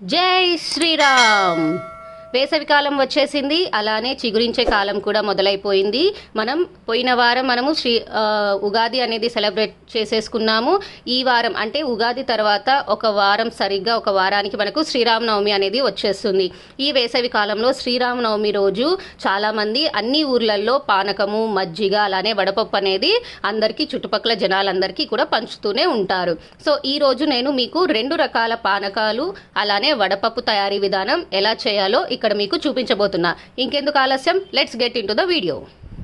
జై శ్రీరామ్ వేసవికాలం వచ్చేసింది అలానే చిగురించే కాలం కూడా మొదలైపోయింది మనం పోయిన వారం మనము శ్రీ ఆ, ఉగాది అనేది సెలబ్రేట్ చేసేసుకున్నాము ఈ వారం అంటే ఉగాది తర్వాత ఒక వారం సరిగ్గా ఒక వారానికి మనకు శ్రీరామనవమి అనేది వచ్చేస్తుంది ఈ వేసవి కాలంలో శ్రీరామనవమి రోజు చాలామంది అన్ని ఊర్లలో పానకము మజ్జిగ అలానే వడపప్పు అనేది అందరికీ చుట్టుపక్కల జనాలందరికీ కూడా పంచుతూనే ఉంటారు సో ఈ రోజు నేను మీకు రెండు రకాల పానకాలు అలానే వడపప్పు తయారీ విధానం ఎలా చేయాలో ఇక్కడ మీకు చూపించబోతున్నా ఇంకెందుకు ఆలస్యం let's get into the video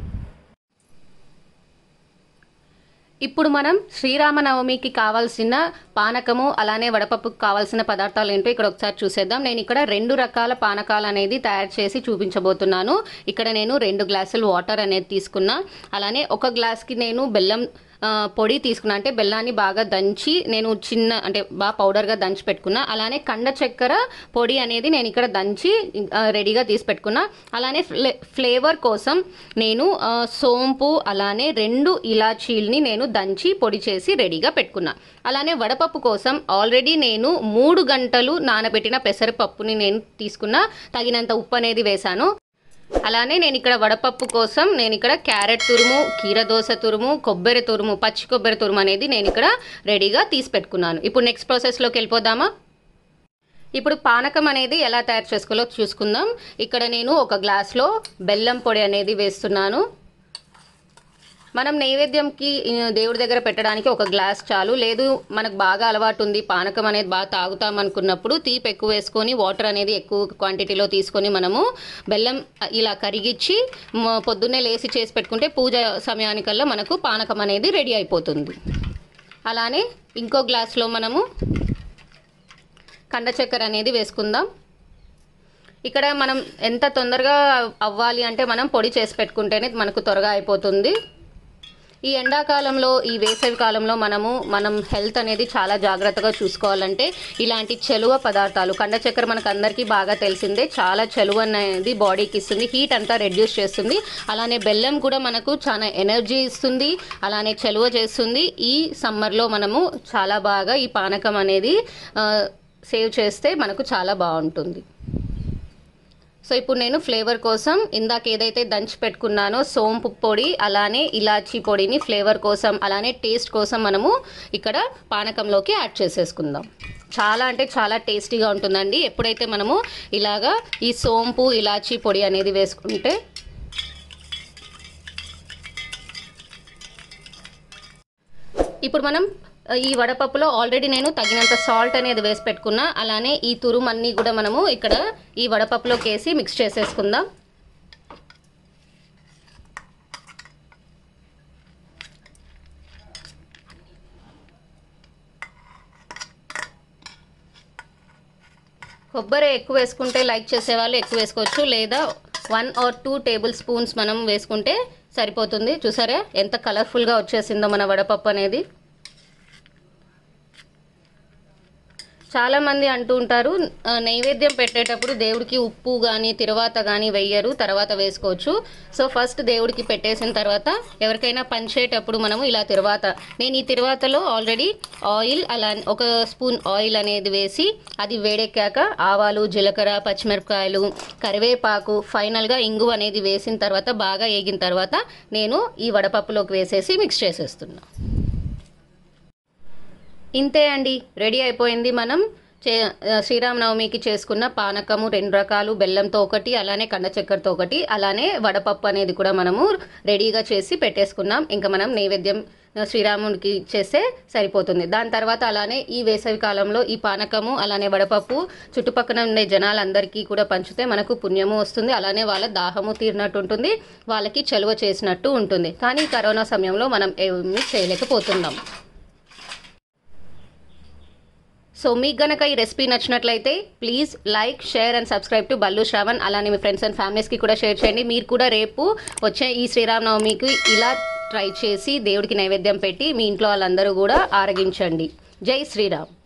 ఇప్పుడు మనం శ్రీరామనవమికి కావాల్సిన పానకము అలానే వడపప్పుకు కావాల్సిన పదార్థాలు ఏంటో ఇక్కడ ఒకసారి చూసేద్దాం నేను ఇక్కడ రెండు రకాల పానకాలు అనేది తయారు చేసి చూపించబోతున్నాను ఇక్కడ నేను రెండు గ్లాసులు వాటర్ అనేది తీసుకున్నా అలానే ఒక గ్లాస్కి నేను బెల్లం ఆ, పొడి తీసుకున్నా అంటే బెల్లాన్ని బాగా దంచి నేను చిన్న అంటే బాగా పౌడర్గా దంచి పెట్టుకున్నా అలానే కండ చక్కెర పొడి అనేది నేను ఇక్కడ దంచి ఆ, రెడీగా తీసి పెట్టుకున్నా అలానే ఫ్లే ఫ్లేవర్ కోసం నేను ఆ, సోంపు అలానే రెండు ఇలాచీల్ని నేను దంచి పొడి చేసి రెడీగా పెట్టుకున్నా అలానే వడపప్పు కోసం ఆల్రెడీ నేను మూడు గంటలు నానబెట్టిన పెసరపప్పుని నేను తీసుకున్నా తగినంత ఉప్పు అనేది వేశాను అలానే నేను ఇక్కడ వడపప్పు కోసం నేను ఇక్కడ క్యారెట్ తురుము కీరదోస తురుము కొబ్బరి తురుము పచ్చి కొబ్బరి తురుము అనేది నేను ఇక్కడ రెడీగా తీసి పెట్టుకున్నాను ఇప్పుడు నెక్స్ట్ ప్రాసెస్లోకి వెళ్ళిపోదామా ఇప్పుడు పానకం అనేది ఎలా తయారు చేసుకోవాలో చూసుకుందాం ఇక్కడ నేను ఒక గ్లాస్లో బెల్లం పొడి అనేది వేస్తున్నాను మనం నైవేద్యంకి ఆ, దేవుడి దగ్గర పెట్టడానికి ఒక గ్లాస్ చాలు లేదు మనకు బాగా అలవాటు ఉంది పానకం అనేది బాగా తాగుతాం అనుకున్నప్పుడు తీపి ఎక్కువ వేసుకొని వాటర్ అనేది ఎక్కువ క్వాంటిటీలో తీసుకొని మనము బెల్లం ఇలా కరిగించి మ- పొద్దున్నే లేసి చేసి పెట్టుకుంటే పూజ సమయానికల్లా మనకు పానకం అనేది రెడీ అయిపోతుంది అలానే ఇంకో గ్లాస్లో మనము కండ చక్కెర అనేది వేసుకుందాం ఇక్కడ మనం ఎంత తొందరగా అవ్వాలి అంటే మనం పొడి చేసి పెట్టుకుంటేనే మనకు త్వరగా అయిపోతుంది ఈ ఎండాకాలంలో ఈ వేసవి కాలంలో మనము మనం హెల్త్ అనేది చాలా జాగ్రత్తగా చూసుకోవాలంటే ఇలాంటి చెలువ పదార్థాలు కండ చక్కెర మనకు అందరికీ బాగా తెలిసిందే చాలా చెలువ అనేది బాడీకి ఇస్తుంది హీట్ అంతా రెడ్యూస్ చేస్తుంది అలానే బెల్లం కూడా మనకు చాలా ఎనర్జీ ఇస్తుంది అలానే చెలువ చేస్తుంది ఈ సమ్మర్లో మనము చాలా బాగా ఈ పానకం అనేది ఆ, సేవ్ చేస్తే మనకు చాలా బాగుంటుంది సో ఇప్పుడు నేను ఫ్లేవర్ కోసం ఇందాక ఏదైతే దంచి పెట్టుకున్నానో సోంపు పొడి అలానే ఇలాచీ పొడిని ఫ్లేవర్ కోసం అలానే టేస్ట్ కోసం మనము ఇక్కడ పానకంలోకి యాడ్ చేసేసుకుందాం చాలా అంటే చాలా టేస్టీగా ఉంటుందండి ఎప్పుడైతే మనము ఇలాగా ఈ సోంపు ఇలాచీ పొడి అనేది వేసుకుంటే ఇప్పుడు మనం ఆ, ఈ వడపప్పులో ఆల్రెడీ నేను తగినంత సాల్ట్ అనేది వేసి పెట్టుకున్నా అలానే ఈ తురుము అన్నీ కూడా మనము ఇక్కడ ఈ వడపప్పులోకి వేసి మిక్స్ చేసేసుకుందాం కొబ్బరి ఎక్కువ వేసుకుంటే లైక్ చేసేవాళ్ళు ఎక్కువ వేసుకోవచ్చు లేదా one or two tablespoons మనం వేసుకుంటే సరిపోతుంది చూసారా ఎంత కలర్ఫుల్గా వచ్చేసిందో మన వడపప్పు అనేది చాలా మంది అంటూ ఉంటారు ఆ, నైవేద్యం పెట్టేటప్పుడు దేవుడికి ఉప్పు కానీ తిరువాత కానీ వెయ్యరు తర్వాత వేసుకోవచ్చు సో ఫస్ట్ దేవుడికి పెట్టేసిన తర్వాత ఎవరికైనా పంచేటప్పుడు మనము ఇలా తిరువాత నేను ఈ తిరువాతలో ఆల్రెడీ ఆయిల్ అలా ఒక స్పూన్ ఆయిల్ అనేది వేసి అది వేడెక్కాక ఆవాలు జీలకర్ర పచ్చిమిరపకాయలు కరివేపాకు ఫైనల్గా ఇంగు అనేది వేసిన తర్వాత బాగా వేగిన తర్వాత నేను ఈ వడపప్పులోకి వేసేసి మిక్స్ చేసేస్తున్నాను ఇంతే అండి రెడీ అయిపోయింది మనం చే శ్రీరామనవమికి చేసుకున్న పానకము రెండు రకాలు బెల్లంతో ఒకటి అలానే కండ చక్కెరతో ఒకటి అలానే వడపప్పు అనేది కూడా మనము రెడీగా చేసి పెట్టేసుకున్నాం ఇంకా మనం నైవేద్యం ఆ, శ్రీరామునికి చేస్తే సరిపోతుంది దాని తర్వాత అలానే ఈ వేసవి కాలంలో ఈ పానకము అలానే వడపప్పు చుట్టుపక్కల ఉండే జనాలందరికీ కూడా పంచితే మనకు పుణ్యము వస్తుంది అలానే వాళ్ళ దాహము తీరినట్టు ఉంటుంది వాళ్ళకి చలువ చేసినట్టు ఉంటుంది కానీ ఈ కరోనా సమయంలో మనం ఏమీ చేయలేకపోతున్నాం సో మీకు గనక ఈ రెసిపీ నచ్చినట్లయితే please like share and subscribe to Ballu Shravan అలానే మీ ఫ్రెండ్స్ అండ్ ఫ్యామిలీస్కి కూడా షేర్ చేయండి మీరు కూడా రేపు వచ్చే ఈ శ్రీరామనవమికి ఇలా ట్రై చేసి దేవుడికి నైవేద్యం పెట్టి మీ ఇంట్లో వాళ్ళందరూ కూడా ఆరగించండి జై శ్రీరామ్